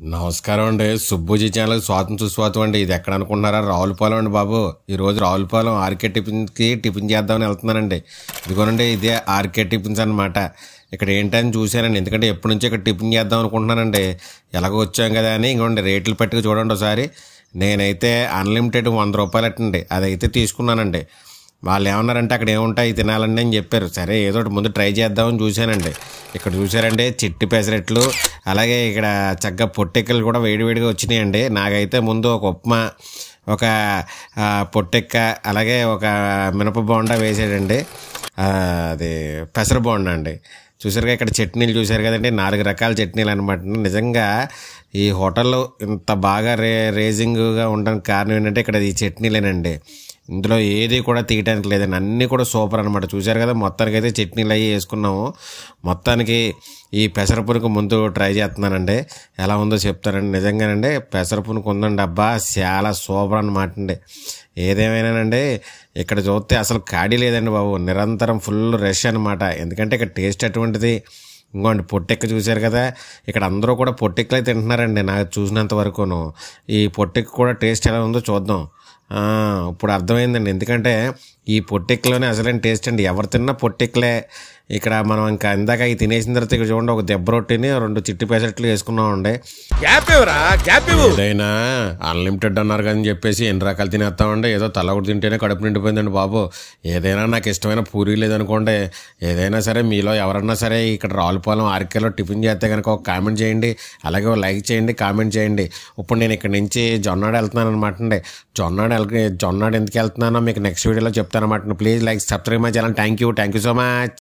నమస్కారం అండి సుబ్బుజీ ఛానల్ స్వాతం సుస్వాతం అండి ఇది ఎక్కడ అనుకుంటున్నారా రావులపాలెం అండి బాబు ఈరోజు రావులపాలెం ఆర్కే టిఫిన్కి టిఫిన్ చేద్దామని వెళ్తున్నానండి ఇదిగోనండి ఇదే ఆర్కే టిఫిన్స్ అనమాట ఇక్కడ ఏంటని చూశానండి ఎందుకంటే ఎప్పటి నుంచో ఇక్కడ టిఫిన్ చేద్దాం అనుకుంటున్నానండి ఎలాగో వచ్చాం కదా అని ఇంకోండి రేట్లు పట్టుకు చూడండి ఒకసారి నేనైతే అన్లిమిటెడ్ వంద రూపాయలు అట్టండి అదైతే తీసుకున్నానండి వాళ్ళు ఏమన్నారంటే అక్కడ ఏముంటాయి తినాలండి అని చెప్పారు సరే ఏదో ఒకటి ముందు ట్రై చేద్దామని చూశానండి ఇక్కడ చూసారండి చిట్టి పెసరెట్లు అలాగే ఇక్కడ చక్కగా పొట్టెక్కలు కూడా వేడివేడిగా వచ్చినాయండి నాకైతే ముందు ఒక ఉప్మా ఒక ఆ, పొట్టెక్క అలాగే ఒక మినప బోండా వేసాడండి ఆ, అది పెసర బోండా అండి చూసారుగా ఇక్కడ చట్నీలు చూసారు కదండి నాలుగు రకాల చట్నీలు అనమాట నిజంగా ఈ హోటల్లో ఇంత బాగా రే రేజింగ్గా ఉండడానికి కారణం ఏంటంటే ఇక్కడ ఈ చట్నీలేనండి ఇందులో ఏది కూడా తీయటానికి లేదండి అన్నీ కూడా సూపర్ అనమాట చూశారు కదా మొత్తానికి అయితే చట్నీలు అవి వేసుకున్నాము మొత్తానికి ఈ పెసరపునుకు ముందు ట్రై చేస్తున్నానండి ఎలా ఉందో చెప్తానండి నిజంగానండి పెసరపునుకు ఉందండి అబ్బా చాలా సూపర్ అనమాట అండి ఏదేమైనానండి ఇక్కడ చూస్తే అసలు ఖాళీ లేదండి బాబు నిరంతరం ఫుల్ రష్ అనమాట ఎందుకంటే ఇక్కడ టేస్ట్ అటువంటిది ఇంకోండి పొట్టెక్క చూశారు కదా ఇక్కడ అందరూ కూడా పొట్టెక్కలే తింటున్నారండి నాకు చూసినంత వరకును ఈ పొట్టెక్క కూడా టేస్ట్ ఎలా ఉందో చూద్దాం ఆ, ఇప్పుడు అర్థమైందండి ఎందుకంటే ఈ పొట్టెక్కలోనే అసలైన టేస్ట్ అండి ఎవరు తిన్నా పొట్టెక్కలే ఇక్కడ మనం ఇంకా ఇందాక ఈ తినేసిన తర్వాత ఇక్కడ చూడండి ఒక దెబ్బ రొట్టిని రెండు చిట్టి పెసట్లు వేసుకున్నామండి గ్యాప్ ఇవ్వరా గ్యాప్ ఇవ్వు ఏదైనా అన్లిమిటెడ్ అన్నారు కానీ చెప్పేసి ఎన్ని రకాలు తినేస్తామండి ఏదో తల ఒకటి తింటేనే కడుపు నిండిపోయిందండి బాబు ఏదైనా నాకు ఇష్టమైన పూరీ లేదనుకోండి ఏదైనా సరే మీలో ఎవరన్నా సరే ఇక్కడ రావులపాలెం ఆర్కేలో టిఫిన్ చేస్తే కనుక ఒక కామెంట్ చేయండి అలాగే ఒక లైక్ చేయండి కామెంట్ చేయండి ఇప్పుడు నేను ఇక్కడ నుంచి జొన్నాడు వెళ్తున్నాను అనమాట అండి జొన్నాడు వెళ్ జొన్నాడు ఎందుకు వెళ్తున్నానో మీకు నెక్స్ట్ వీడియోలో చెప్తాను అనమాట please like subscribe my channel thank you thank you so much